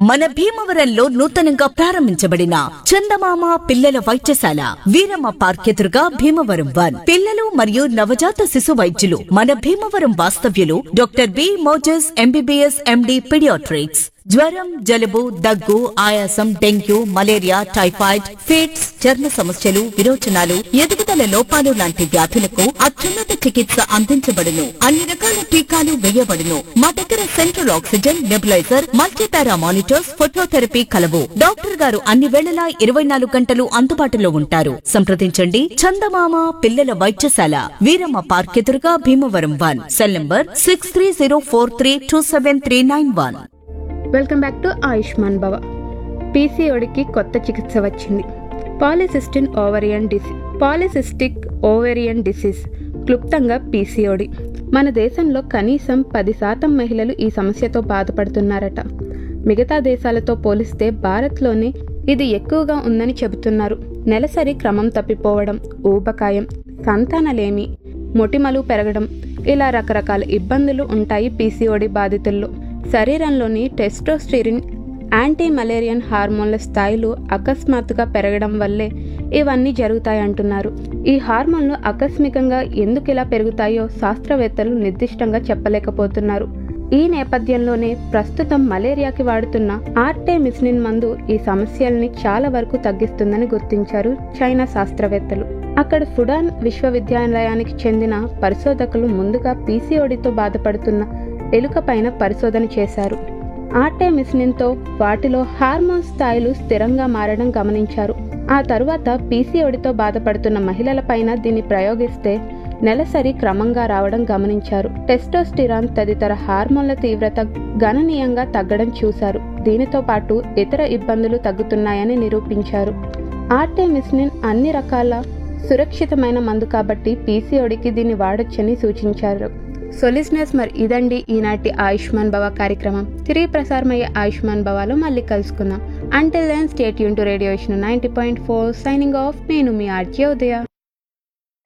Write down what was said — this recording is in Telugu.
మన భీమవరంలో నూతనంగా ప్రారంభించబడిన చందమామ పిల్లల వైద్యశాల వీరమ్మ పార్క్ ఎదురుగా భీమవరం వన్ పిల్లలు మరియు నవజాత శిశు వైద్యులు మన భీమవరం వాస్తవ్యులు doctor B Moses MBBS MD paediatrics జ్వరం జలుబు దగ్గు ఆయాసం డెంగ్యూ మలేరియా టైఫాయిడ్ ఫిట్స్ చర్మ సమస్యలు విరోచనాలు ఎదుగుదల లోపాలు లాంటి వ్యాధులకు అత్యున్నత చికిత్స అందించబడును అన్ని రకాల టీకాలు వేయబడును మా దగ్గర central oxygen nebuliser multipara monitors phototherapy కలవు డాక్టర్ గారు అన్ని వేళలా ఇరవై నాలుగు గంటలు అందుబాటులో ఉంటారు సంప్రదించండి చందమామ పిల్లల వైద్యశాల వీరమ్మ పార్క్ ఎదురుగా Bhimavaram one cell number six three zero four three two seven three nine one welcome back to Ayushman Bhava పీసీఓడికి కొత్త చికిత్స వచ్చింది polycystic ovarian disease polycystic ovarian disease క్లుప్తంగా పీసీఓడి మన దేశంలో కనీసం పది శాతం మహిళలు ఈ సమస్యతో బాధపడుతున్నారట మిగతా దేశాలతో పోలిస్తే భారత్లోనే ఇది ఎక్కువగా ఉందని చెబుతున్నారు నెలసరి క్రమం తప్పిపోవడం ఊబకాయం సంతానలేమి మొటిమలు పెరగడం ఇలా రకరకాల ఇబ్బందులు ఉంటాయి పీసీఓడి బాధితుల్లో శరీరంలోని టెస్టోస్టిరిన్ యాంటీ మలేరియన్ హార్మోన్ల స్థాయిలు అకస్మాత్తుగా పెరగడం వల్లే ఇవన్నీ జరుగుతాయంటున్నారు ఈ హార్మోన్లు ఆకస్మికంగా ఎందుకు ఇలా పెరుగుతాయో శాస్త్రవేత్తలు నిర్దిష్టంగా చెప్పలేకపోతున్నారు ఈ నేపథ్యంలోనే ప్రస్తుతం మలేరియాకి వాడుతున్న ఆర్టెమిస్నిన్ మందు ఈ సమస్యల్ని చాలా వరకు తగ్గిస్తుందని గుర్తించారు చైనా శాస్త్రవేత్తలు అక్కడ ఫుడాన్ విశ్వవిద్యాలయానికి చెందిన పరిశోధకులు ముందుగా పీసీఓడితో బాధపడుతున్న ఎలుక పైన పరిశోధన చేశారు ఆర్టెమిస్నిన్తో వాటిలో హార్మోన్ స్థాయిలు స్థిరంగా మారడం గమనించారు ఆ తరువాత పీసీఓడితో బాధపడుతున్న మహిళలపైన దీన్ని ప్రయోగిస్తే నెలసరి క్రమంగా రావడం గమనించారు టెస్టోస్టిరాన్ తదితర హార్మోన్ల తీవ్రత గణనీయంగా తగ్గడం చూశారు దీనితో పాటు ఇతర ఇబ్బందులు తగ్గుతున్నాయని నిరూపించారు ఆర్టెమిస్నిన్ అన్ని రకాల సురక్షితమైన మందు కాబట్టి పీసీఓడికి దీన్ని వాడొచ్చని సూచించారు సొలిసినర్స్ మరి ఇదండి ఈనాటి ఆయుష్మాన్ భవ కార్యక్రమం తిరిగి ప్రసారమయ్యే ఆయుష్మాన్ భవాలో మళ్ళీ కలుసుకుందాం అంటిల్ దెన్ స్టేట్ యూన్ to radio ninety point four signing off నేను మీ ఆర్జే ఉదయ